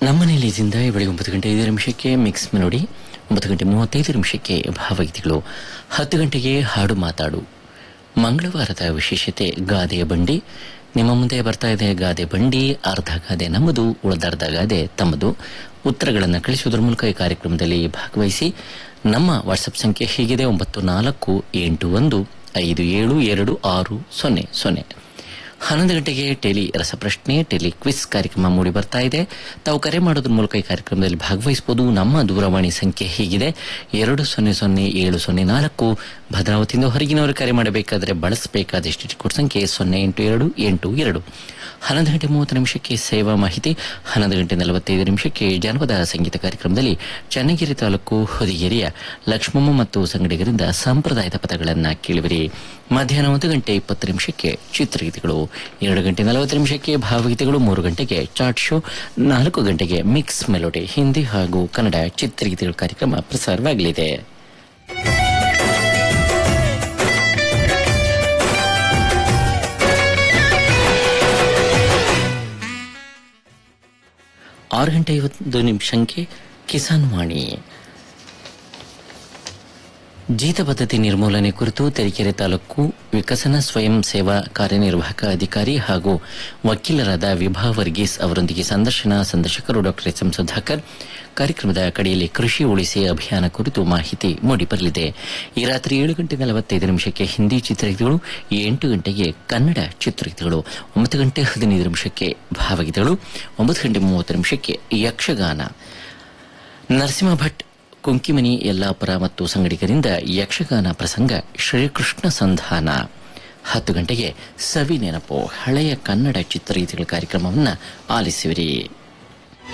ನಮ್ಮನೆಯಲ್ಲಿ ಇದರಿಂದ ಬೆಳಗ್ಗೆ ಒಂಬತ್ತು ಗಂಟೆ ಐದು ನಿಮಿಷಕ್ಕೆ ಮಿಕ್ಸ್ ಮೆಲೋಡಿ ಒಂಬತ್ತು ಗಂಟೆ ಮೂವತ್ತೈದು ನಿಮಿಷಕ್ಕೆ ಭಾವಗೀತೆಗಳು ಹತ್ತು ಗಂಟೆಗೆ ಹಾಡು ಮಾತಾಡು ಮಂಗಳವಾರದ ವಿಶೇಷತೆ ಗಾದೆಯ ಬಂಡಿ ನಿಮ್ಮ ಮುಂದೆ ಬರ್ತಾ ಇದೆ ಗಾದೆ ಬಂಡಿ ಅರ್ಧ ಗಾದೆ ನಮ್ಮದು ಉಳಿದರ್ಧ ಗಾದೆ ತಮ್ಮದು ಉತ್ತರಗಳನ್ನು ಕಳಿಸುವುದರ ಮೂಲಕ ಈ ಕಾರ್ಯಕ್ರಮದಲ್ಲಿ ಭಾಗವಹಿಸಿ ನಮ್ಮ ವಾಟ್ಸಪ್ ಸಂಖ್ಯೆ ಹೀಗಿದೆ ಒಂಬತ್ತು ನಾಲ್ಕು ಎಂಟು ಒಂದು ಐದು ಏಳು ಎರಡು ಆರು ಸೊನ್ನೆ ಸೊನ್ನೆ ಹನ್ನೊಂದು ಗಂಟೆಗೆ ಟೆಲಿ ರಸಪ್ರಶ್ನೆ ಟೆಲಿ ಕ್ವಿಸ್ ಕಾರ್ಯಕ್ರಮ ಮೂಡಿ ಬರ್ತಾ ಇದೆ ತಾವು ಕರೆ ಮಾಡೋದ್ರ ಮೂಲಕ ಈ ಕಾರ್ಯಕ್ರಮದಲ್ಲಿ ಭಾಗವಹಿಸಬಹುದು ನಮ್ಮ ದೂರವಾಣಿ ಸಂಖ್ಯೆ ಹೀಗಿದೆ ಎರಡು ಸೊನ್ನೆ ಸೊನ್ನೆ ಏಳು ಸೊನ್ನೆ ನಾಲ್ಕು ಭದ್ರಾವತಿಯಿಂದ ಹೊರಗಿನವರು ಕರೆ ಮಾಡಬೇಕಾದರೆ ಬಳಸಬೇಕಾದ ಎಷ್ಟು ಕೋಡ್ ಸಂಖ್ಯೆ ಸೊನ್ನೆ ಎಂಟು ಎರಡು ಎಂಟು ಎರಡು ಹನ್ನೊಂದು ಗಂಟೆ ಮೂವತ್ತು ನಿಮಿಷಕ್ಕೆ ಸೇವಾ ಮಾಹಿತಿ ಹನ್ನೊಂದು ಗಂಟೆ ನಲವತ್ತೈದು ನಿಮಿಷಕ್ಕೆ ಜನಪದ ಸಂಗೀತ ಕಾರ್ಯಕ್ರಮದಲ್ಲಿ ಚನ್ನಗಿರಿ ತಾಲೂಕು ಹೊದಿಗೆರೆಯ ಲಕ್ಷ್ಮಮ್ಮ ಮತ್ತು ಸಂಗಡಿಗರಿಂದ ಸಂಪ್ರದಾಯದ ಪದಗಳನ್ನು ಕೇಳುವಿರಿ ಮಧ್ಯಾಹ್ನ ಒಂದು ಗಂಟೆ ಇಪ್ಪತ್ತು ನಿಮಿಷಕ್ಕೆ ಚಿತ್ರಗೀತೆಗಳು ಎರಡು ಗಂಟೆ ನಲವತ್ತು ನಿಮಿಷಕ್ಕೆ ಭಾವಗೀತೆಗಳು ಮೂರು ಗಂಟೆಗೆ ಚಾಟ್ ಶೋ ನಾಲ್ಕು ಗಂಟೆಗೆ ಮಿಕ್ಸ್ ಮೆಲೋಡಿ ಹಿಂದಿ ಹಾಗೂ ಕನ್ನಡ ಚಿತ್ರಗೀತೆಗಳ ಕಾರ್ಯಕ್ರಮ ಪ್ರಸಾರವಾಗಲಿದೆ ಆರು ಗಂಟೆ ಐವತ್ತೊಂದು ನಿಮಿಷಕ್ಕೆ ಕಿಸಾನ್ ವಾಣಿ ಜೀತ ಪದ್ಧತಿ ನಿರ್ಮೂಲನೆ ಕುರಿತು ತರೀಕೆರೆ ತಾಲೂಕು ವಿಕಸನ ಸ್ವಯಂ ಸೇವಾ ಕಾರ್ಯನಿರ್ವಾಹಕ ಅಧಿಕಾರಿ ಹಾಗೂ ವಕೀಲರಾದ ವಿಭಾ ವರ್ಗೀಸ್ ಅವರೊಂದಿಗೆ ಸಂದರ್ಶನ ಸಂದರ್ಶಕರು ಡಾಕ್ಟರ್ ಎಸ್ ಎಂ ಸುಧಾಕರ್ ಕಾರ್ಯಕ್ರಮದ ಕಡೆಯಲ್ಲಿ ಕೃಷಿ ಉಳಿಸಿ ಅಭಿಯಾನ ಕುರಿತು ಮಾಹಿತಿ ಮೂಡಿಬರಲಿದೆ ಈ ರಾತ್ರಿ ಏಳು ಗಂಟೆ ನಲವತ್ತೈದು ನಿಮಿಷಕ್ಕೆ ಹಿಂದಿ ಚಿತ್ರಗೀತೆಗಳು ಎಂಟು ಗಂಟೆಗೆ ಕನ್ನಡ ಚಿತ್ರಗೀತೆಗಳು ಒಂಬತ್ತು ಗಂಟೆ ಹದಿನೈದು ನಿಮಿಷಕ್ಕೆ ಭಾವಗೀತೆಗಳು ಒಂಬತ್ತು ಗಂಟೆ ಮೂವತ್ತು ನಿಮಿಷಕ್ಕೆ ಯಕ್ಷಗಾನ ನರಸಿಂಹ ಭಟ್ ಕುಂಕಿಮನಿ ಯಲ್ಲಾಪುರ ಮತ್ತು ಸಂಗಡಿಗರಿಂದ ಯಕ್ಷಗಾನ ಪ್ರಸಂಗ ಶ್ರೀಕೃಷ್ಣ ಸಂಧಾನ ಹತ್ತು ಗಂಟೆಗೆ ಸವಿ ನೆನಪು ಹಳೆಯ ಕನ್ನಡ ಚಿತ್ರಗೀತೆಗಳ ಕಾರ್ಯಕ್ರಮವನ್ನು ಆಲಿಸುವಿರಿ